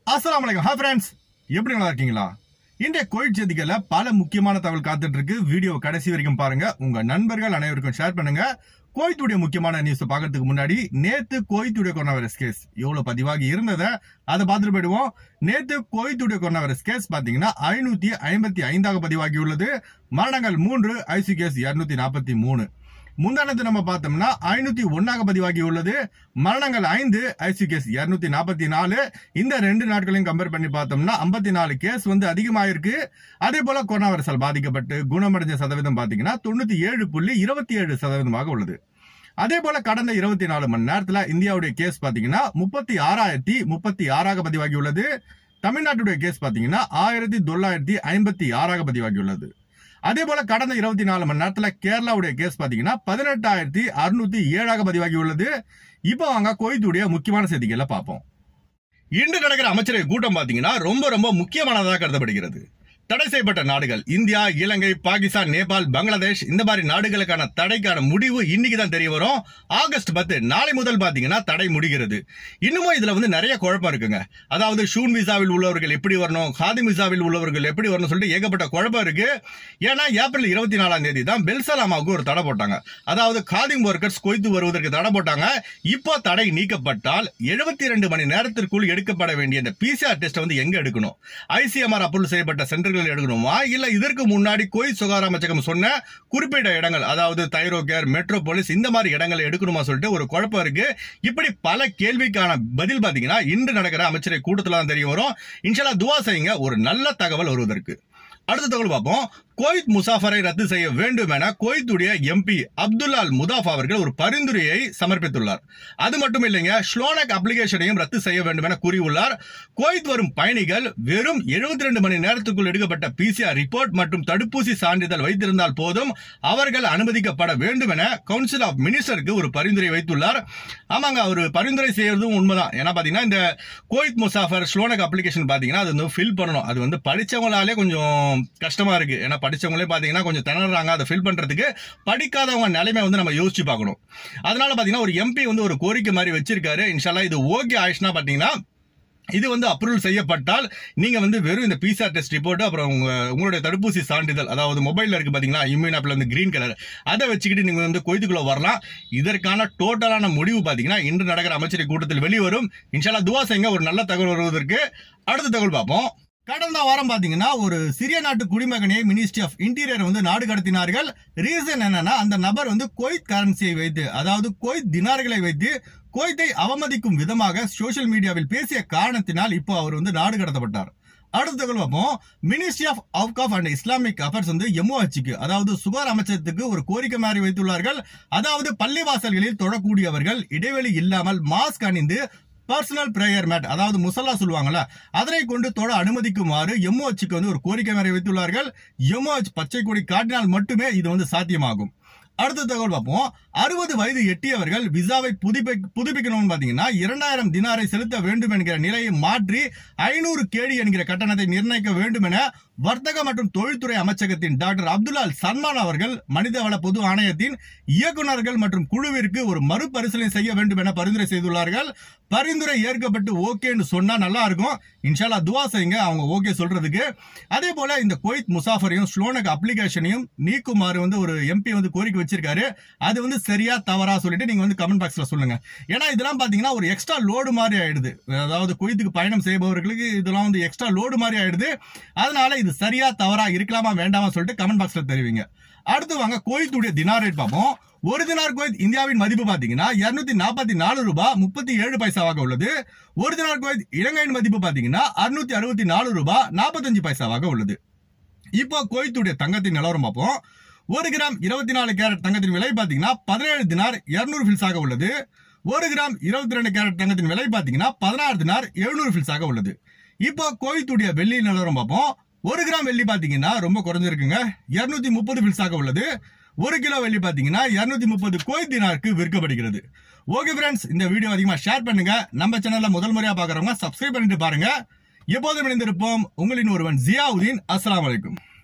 அஸ்ஸலாமு அலைக்கும் hi friends எப்படி நல்லா இருக்கீங்களா இன்றைய கோவிட் செய்திகள்ல பல முக்கியமான தகவல் காத்துட்டு இருக்கு வீடியோ கடைசி வரைக்கும் பாருங்க உங்க நண்பர்கள் அனைவருக்கும் ஷேர் பண்ணுங்க கோயத்துடைய முக்கியமான நியூஸ் பார்க்கறதுக்கு முன்னாடி நேத்து கோயத்துடைய கொரோனா வைரஸ் கேஸ் எவ்வளவு பதிவாகி இருந்ததை அதை பார்த்துட்டு போயிடுவோம் நேத்து கோயத்துடைய கொரோனா வைரஸ் கேஸ் பாத்தீங்கன்னா ஐநூத்தி ஐம்பத்தி ஐந்தாக பதிவாகி உள்ளது மரணங்கள் மூன்று ஐசி கேஸ் இருநூத்தி நாற்பத்தி மூணு முந்தானத்து நம்ம பார்த்தோம்னா ஐநூத்தி ஒன்னாக பதிவாகி உள்ளது மரணங்கள் ஐந்து ஐசி கேஸ் இருநூத்தி நாற்பத்தி நாலு இந்த ரெண்டு நாட்களையும் கம்பேர் பண்ணி பார்த்தோம்னா ஐம்பத்தி நாலு கேஸ் வந்து அதிகமாயிருக்கு அதே போல கொரோனா வைரஸால் பாதிக்கப்பட்டு குணமடைஞ்ச சதவீதம் பாத்தீங்கன்னா தொண்ணூத்தி ஏழு புள்ளி இருபத்தி ஏழு சதவீதமாக உள்ளது அதே போல கடந்த இருபத்தி நாலு மணி நேரத்துல இந்தியாவுடைய கேஸ் பாத்தீங்கன்னா முப்பத்தி ஆறாயிரத்தி முப்பத்தி ஆறாக பதிவாகி உள்ளது தமிழ்நாட்டுடைய கேஸ் பாத்தீங்கன்னா ஆயிரத்தி தொள்ளாயிரத்தி ஐம்பத்தி ஆறாக பதிவாகி உள்ளது அதே போல கடந்த இருபத்தி நாலு மணி நேரத்துல கேரளாவுடைய கேஸ் பாத்தீங்கன்னா பதினெட்டாயிரத்தி அறுநூத்தி ஏழாக பதிவாகி உள்ளது இப்போ வாங்க கோயத்துடைய முக்கியமான செய்திகளை பார்ப்போம் இன்று நடக்கிற அமைச்சரவை கூட்டம் பாத்தீங்கன்னா ரொம்ப ரொம்ப முக்கியமானதாக கருதப்படுகிறது தடை செய்யப்பட்ட நாடுகள் இந்தியா இலங்கை பாகிஸ்தான் நேபாள் பங்களாதேஷ் இந்த மாதிரி நாடுகளுக்கான தடைக்கான முடிவு இன்னைக்கு தான் தெரிய வரும் ஆகஸ்ட் பத்து நாளை முதல் பாத்தீங்கன்னா தடை முடிகிறது இன்னமும் இதுல வந்து நிறைய குழப்பம் இருக்குங்க அதாவது ஷூன் விசாவில் உள்ளவர்கள் எப்படி வரணும் காதி விசாவில் உள்ளவர்கள் எப்படி வரணும் சொல்லிட்டு ஏகப்பட்ட குழப்பம் இருக்கு ஏன்னா ஏப்ரல் இருபத்தி நாலாம் தேதி தான் பெல்சலாமாவுக்கு ஒரு தடை போட்டாங்க அதாவது காதிம் ஒர்க்கர்ஸ் கொய்த்து வருவதற்கு தடை போட்டாங்க இப்போ தடை நீக்கப்பட்டால் எழுபத்தி ரெண்டு மணி நேரத்திற்குள் எடுக்கப்பட வேண்டிய இந்த பிசிஆர் டெஸ்ட் வந்து எங்க எடுக்கணும் ஐசிஎம்ஆர் அப்ரூவல் செய்யப்பட்ட சென்டர்கள் எடுக்கணுமா இல்ல இதற்கு முன்னாடி கோய் சுகாதார அமைச்சகம் சொன்ன குறிப்பிட்ட இடங்கள் அதாவது தைரோகேர் மெட்ரோபோலிஸ் இந்த மாதிரி இடங்களை எடுக்கணுமா சொல்லிட்டு ஒரு குழப்பம் இருக்கு இப்படி பல கேள்விக்கான பதில் பாத்தீங்கன்னா இன்று நடக்கிற அமைச்சரை கூட்டத்துல தான் தெரிய வரும் இன்ஷால்லா துவா செய்யுங்க ஒரு நல்ல தகவல் வருவதற்கு அடுத்த தகவல் பார்ப்போம் கோயித் முசாஃபரை ரத்து செய்ய வேண்டும் என கோயத்துடைய எம்பி அப்துல்லால் முதாஃப் அவர்கள் ஒரு பரிந்துரையை சமர்ப்பித்துள்ளார் அது மட்டும் இல்லைங்க ஸ்லோனக் அப்ளிகேஷனையும் ரத்து செய்ய வேண்டும் என கூறியுள்ளார் கோயத் வரும் பயணிகள் வெறும் 72 ரெண்டு மணி நேரத்துக்குள் எடுக்கப்பட்ட பிசிஆர் ரிப்போர்ட் மற்றும் தடுப்பூசி சான்றிதழ் வைத்திருந்தால் போதும் அவர்கள் அனுமதிக்கப்பட வேண்டும் என கவுன்சில் ஆஃப் மினிஸ்டருக்கு ஒரு பரிந்துரை வைத்துள்ளார் ஆமாங்க அவர் பரிந்துரை செய்யறதும் உண்மைதான் ஏன்னா பாத்தீங்கன்னா இந்த கோயத் முசாஃபர் ஸ்லோனக் அப்ளிகேஷன் பாத்தீங்கன்னா அது வந்து ஃபில் பண்ணணும் அது வந்து படிச்சவங்களாலே கொஞ்சம் கஷ்டமா இருக்கு ஏன்னா படிச்சவங்களே பாத்தீங்கன்னா கொஞ்சம் திணறாங்க அதை ஃபில் பண்றதுக்கு படிக்காதவங்க நிலைமை வந்து நம்ம யோசிச்சு பார்க்கணும் அதனால பாத்தீங்கன்னா ஒரு எம்பி வந்து ஒரு கோரிக்கை மாதிரி வச்சிருக்காரு இன்ஷால்லா இது ஓகே ஆயிடுச்சுன்னா பாத்தீங்கன்னா இது வந்து அப்ரூவல் செய்யப்பட்டால் நீங்க வந்து வெறும் இந்த பிசிஆர் டெஸ்ட் ரிப்போர்ட் அப்புறம் உங்க உங்களுடைய தடுப்பூசி சான்றிதழ் அதாவது மொபைல்ல இருக்கு பாத்தீங்களா இம்யூன் ஆப்ல வந்து கிரீன் கலர் அதை வச்சுக்கிட்டு நீங்க வந்து கொய்துக்குள்ள வரலாம் இதற்கான டோட்டலான முடிவு பாத்தீங்கன்னா இன்று நடக்கிற அமைச்சரை கூட்டத்தில் வெளிவரும் இன்ஷால்லா துவா செய்யுங்க ஒரு நல்ல தகவல் வருவதற்கு அடுத்த தகவல் பார்ப்போம் கடந்த வாரம் பாத்தீங்கன்னா ஒரு சிறிய நாட்டு குடிமகனை மினிஸ்ட்ரி ஆஃப் இன்டீரியர் வந்து நாடு கடத்தினார்கள் ரீசன் என்னன்னா அந்த நபர் வந்து கோய்த் கரன்சியை வைத்து அதாவது கோய்த் தினார்களை வைத்து கோய்த்தை அவமதிக்கும் விதமாக சோஷியல் மீடியாவில் பேசிய காரணத்தினால் இப்போ அவர் வந்து நாடு கடத்தப்பட்டார் அடுத்த தகவல் பார்ப்போம் ministry of Awqaf and Islamic affairs வந்து எம்ஓஹெச்சுக்கு அதாவது சுகார் அமைச்சகத்துக்கு ஒரு கோரிக்கை மாதிரி வைத்துள்ளார்கள் அதாவது பள்ளிவாசல்களில் தொடக்கூடியவர்கள் இடைவெளி இல்லாமல் மாஸ்க் அணிந்து பர்சனல் பிரேயர் மேட் அதாவது முசல்லா சொல்லுவாங்கல்ல அதனை கொண்டு தொட அனுமதிக்குமாறு எம்ஓஹெச்சுக்கு வந்து ஒரு கோரிக்கை மேலே வைத்துள்ளார்கள் எம்ஓஹெச் பச்சை கொடி காட்டினால் மட்டுமே இது வந்து சாத்தியமாகும் அடுத்த தகவல் பார்ப்போம் அறுபது வயது எட்டியவர்கள் விசாவை புதுப்பி புதுப்பிக்கணும்னு பாத்தீங்கன்னா இரண்டாயிரம் தினாரை செலுத்த வேண்டும் என்கிற நிலையை மாற்றி ஐநூறு கேடி என்கிற கட்டணத்தை நிர்ணயிக்க வேண்டும் என வர்த்தக மற்றும் தொழில்துறை அமைச்சகத்தின் டாக்டர் அப்துல்லால் சல்மான் அவர்கள் மனிதவள பொது ஆணையத்தின் இயக்குநர்கள் மற்றும் குழுவிற்கு ஒரு மறுபரிசீலனை செய்ய வேண்டும் என பரிந்துரை செய்துள்ளார்கள் பரிந்துரை ஏற்கப்பட்டு ஓகேன்னு சொன்னா நல்லா இருக்கும் இன்ஷால்லா துவா செய்யுங்க அவங்க ஓகே சொல்றதுக்கு அதே போல இந்த கோயித் முசாஃபரையும் ஸ்லோனக் அப்ளிகேஷனையும் நீக்குமாறு வந்து ஒரு எம்பி வந்து கோரிக்கை வச்சிருக்காரு அது வந்து சரியா தவறா சொல்லிட்டு நீங்க வந்து கமெண்ட் பாக்ஸ்ல சொல்லுங்க ஏன்னா இதெல்லாம் பாத்தீங்கன்னா ஒரு எக்ஸ்ட்ரா லோடு மாதிரி ஆயிடுது அதாவது குவைத்துக்கு பயணம் செய்பவர்களுக்கு இதெல்லாம் வந்து எக்ஸ்ட்ரா லோடு மாதிரி ஆயிடுது அதனால இது சரியா தவறா இருக்கலாமா வேண்டாமா சொல்லிட்டு கமெண்ட் பாக்ஸ்ல தெரிவிங்க அடுத்து வாங்க கோயத்துடைய தினார் ரேட் பார்ப்போம் ஒரு தினார் கோயத் இந்தியாவின் மதிப்பு பாத்தீங்கன்னா இருநூத்தி நாற்பத்தி நாலு ரூபாய் முப்பத்தி ஏழு பைசாவாக உள்ளது ஒரு தினார் கோயத் இலங்கையின் மதிப்பு பாத்தீங்கன்னா அறுநூத்தி அறுபத்தி நாலு ரூபாய் நாற்பத்தஞ்சு பைசாவாக உள்ளது இப்போ கோயத்துடைய தங்கத்தின் நிலவரம் பார்ப்போம் ஒரு கிராம் இருபத்தி நாலு கேரட் தங்கத்தின் விலை பாத்தீங்கன்னா பதினேழு தினார் இருநூறு ஃபில்ஸாக உள்ளது ஒரு கிராம் இருபத்தி ரெண்டு கேரட் தங்கத்தின் விலை பாத்தீங்கன்னா பதினாறு தினார் எழுநூறு ஃபில்ஸாக உள்ளது இப்போ கோயத்துடைய வெள்ளி நிலவரம் பார்ப்போம் ஒரு கிராம் வெள்ளி பாத்தீங்கன்னா ரொம்ப குறைஞ்சிருக்குங்க இருநூத்தி முப்பது ஃபில்ஸாக உள்ளது ஒரு கிலோ வெள்ளி பாத்தீங்கன்னா இருநூத்தி முப்பது கோய் தினாருக்கு விற்கப்படுகிறது ஓகே ஃப்ரெண்ட்ஸ் இந்த வீடியோ அதிகமா ஷேர் பண்ணுங்க நம்ம சேனல்ல முதல் முறையா பாக்குறவங்க சப்ஸ்கிரைப் பண்ணிட்டு பாருங்க எப்போதும் இணைந்திருப்போம் உங்களின் ஒருவன் ஜியாவுதீன் அஸ்ஸலாமு அலைக்கும்